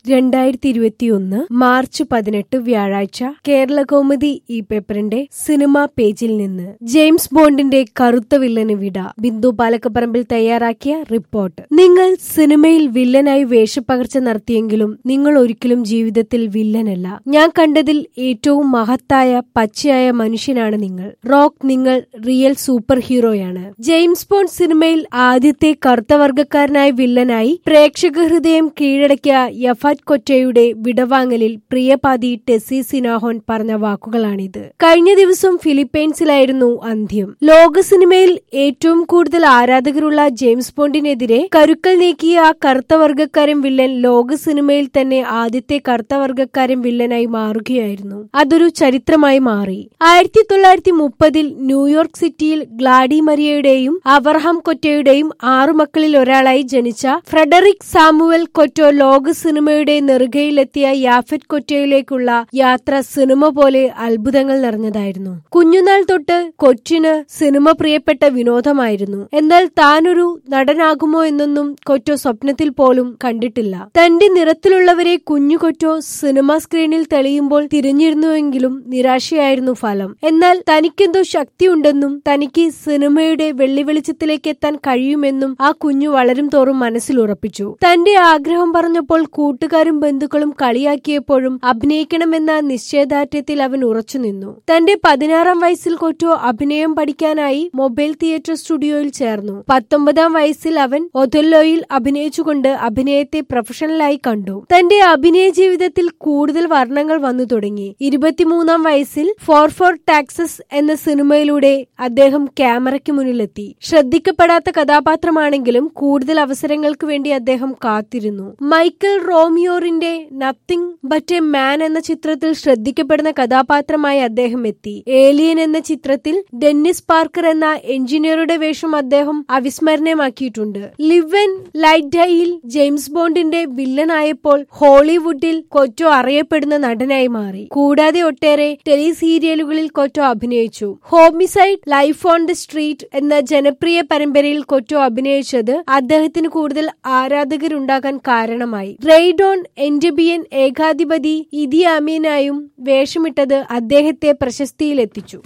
രണ്ടായിരത്തി ഇരുപത്തിയൊന്ന് മാർച്ച് പതിനെട്ട് വ്യാഴാഴ്ച കേരള കൗമുദി ഈ പേപ്പറിന്റെ സിനിമാ പേജിൽ നിന്ന് ജെയിംസ് ബോണ്ടിന്റെ കറുത്ത വില്ലന് വിട ബിന്ദു പാലക്കപ്പറമ്പിൽ തയ്യാറാക്കിയ റിപ്പോർട്ട് നിങ്ങൾ സിനിമയിൽ വില്ലനായി വേഷപ്പകർച്ച നടത്തിയെങ്കിലും നിങ്ങൾ ഒരിക്കലും ജീവിതത്തിൽ വില്ലനല്ല ഞാൻ കണ്ടതിൽ ഏറ്റവും മഹത്തായ പച്ചയായ മനുഷ്യനാണ് നിങ്ങൾ റോക്ക് നിങ്ങൾ റിയൽ സൂപ്പർ ഹീറോയാണ് ജെയിംസ് ബോണ്ട് സിനിമയിൽ ആദ്യത്തെ കറുത്ത വർഗക്കാരനായ വില്ലനായി പ്രേക്ഷക ഹൃദയം കീഴടക്കിയ യഫാറ്റ് കൊറ്റയുടെ വിടവാങ്ങലിൽ പ്രിയപാതി ടെസി സിനാഹോൻ പറഞ്ഞ വാക്കുകളാണിത് കഴിഞ്ഞ ദിവസം ഫിലിപ്പൈൻസിലായിരുന്നു അന്ത്യം ലോക സിനിമയിൽ ഏറ്റവും കൂടുതൽ ആരാധകരുള്ള ജെയിംസ് ബോണ്ടിനെതിരെ കരുക്കൽ നീക്കിയ ആ കറുത്ത വർഗക്കാരൻ വില്ലൻ ലോക സിനിമയിൽ തന്നെ ആദ്യത്തെ കറുത്ത വർഗക്കാരൻ വില്ലനായി മാറുകയായിരുന്നു അതൊരു ചരിത്രമായി മാറി ആയിരത്തി തൊള്ളായിരത്തി മുപ്പതിൽ ന്യൂയോർക്ക് സിറ്റിയിൽ ഗ്ലാഡി മരിയയുടെയും അവർഹാം കൊറ്റയുടെയും ആറു മക്കളിൽ ഒരാളായി ജനിച്ച ഫ്രെഡറിക് സാമുവൽ കൊറ്റോ ലോക സിനിമയുടെ നെറുകയിലെത്തിയ യാഫറ്റ് കൊറ്റയിലേക്കുള്ള യാത്ര സിനിമ പോലെ അത്ഭുതങ്ങൾ നിറഞ്ഞതായിരുന്നു കുഞ്ഞുനാൾ തൊട്ട് കൊച്ചിന് സിനിമ പ്രിയപ്പെട്ട വിനോദമായിരുന്നു എന്നാൽ താനൊരു നടനാകുമോ എന്നൊന്നും കൊറ്റോ സ്വപ്നത്തിൽ പോലും കണ്ടിട്ടില്ല തന്റെ നിറത്തിലുള്ളവരെ കുഞ്ഞു കൊറ്റോ സിനിമ സ്ക്രീനിൽ തെളിയുമ്പോൾ തിരിഞ്ഞിരുന്നുവെങ്കിലും നിരാശയായിരുന്നു ഫലം എന്നാൽ തനിക്കെന്തോ ശക്തിയുണ്ടെന്നും തനിക്ക് സിനിമയുടെ വെള്ളി വെളിച്ചത്തിലേക്ക് എത്താൻ കഴിയുമെന്നും ആ കുഞ്ഞു വളരും തോറും മനസ്സിൽ ഉറപ്പിച്ചു തന്റെ ആഗ്രഹം പറഞ്ഞപ്പോൾ കൂട്ടുകാരും ബന്ധുക്കളും കളിയാക്കിയപ്പോഴും അഭിനയിക്കണമെന്ന നിശ്ചയദാർഢ്യത്തിൽ അവൻ ഉറച്ചുനിന്നു തന്റെ പതിനാറാം വയസ്സിൽ കൊറ്റോ അഭിനയം പഠിക്കാനായി മൊബൈൽ തിയേറ്റർ സ്റ്റുഡിയോയിൽ ചേർന്നു പത്തൊമ്പതാം വയസ്സിൽ അവൻ ഒഥല്ലോയിൽ അഭിനയിച്ചുകൊണ്ട് അഭിനയത്തെ പ്രൊഫഷണലായി കണ്ടു തന്റെ അഭിനയ ജീവിതത്തിൽ കൂടുതൽ വർണ്ണങ്ങൾ വന്നു തുടങ്ങി ഇരുപത്തിമൂന്നാം വയസ്സിൽ ഫോർ ഫോർ ടാക്സസ് എന്ന സിനിമയിലൂടെ അദ്ദേഹം ക്യാമറയ്ക്ക് മുന്നിലെത്തി ശ്രദ്ധിക്കപ്പെടാത്ത കഥാപാത്രമാണെങ്കിലും കൂടുതൽ അവസരങ്ങൾക്ക് വേണ്ടി അദ്ദേഹം കാത്തിരുന്നു മൈക്കൽ റോമിയോറിന്റെ നത്തിങ് ബട്ട് എ മാൻ എന്ന ചിത്രത്തിൽ ശ്രദ്ധിക്കപ്പെടുന്ന കഥാപാത്രമായി അദ്ദേഹം എത്തി ഏലിയൻ എന്ന ചിത്രത്തിൽ ഡെന്നിസ് പാർക്കർ എന്ന എഞ്ചിനീയറുടെ വേഷം അദ്ദേഹം അവിസ്മരണീയമാക്കിയിട്ടുണ്ട് ലിവ് ആൻഡ് ലൈറ്റ് ഡൈയിൽ ജെയിംസ് ബോണ്ടിന്റെ വില്ലനായപ്പോൾ ഹോളിവുഡിൽ കൊറ്റോ അറിയപ്പെടുന്ന നടനായി മാറി കൂടാതെ ഒട്ടേറെ ടെലി സീരിയലുകളിൽ കൊറ്റോ അഭിനയിച്ചു homicide life on the street എന്ന ജനപ്രിയ പരമ്പരയിൽ കൊറ്റോ അഭിനയിച്ചത് അദ്ദേഹത്തിന് കൂടുതൽ ആരാധകരുണ്ടാകാൻ കാരണമായി റെയ്ഡോൺ എൻഡബിയൻ ഏകാധിപതി ഇതി അമീനായും വേഷമിട്ടത് അദ്ദേഹത്തെ പ്രശസ്തിയിലെത്തിച്ചു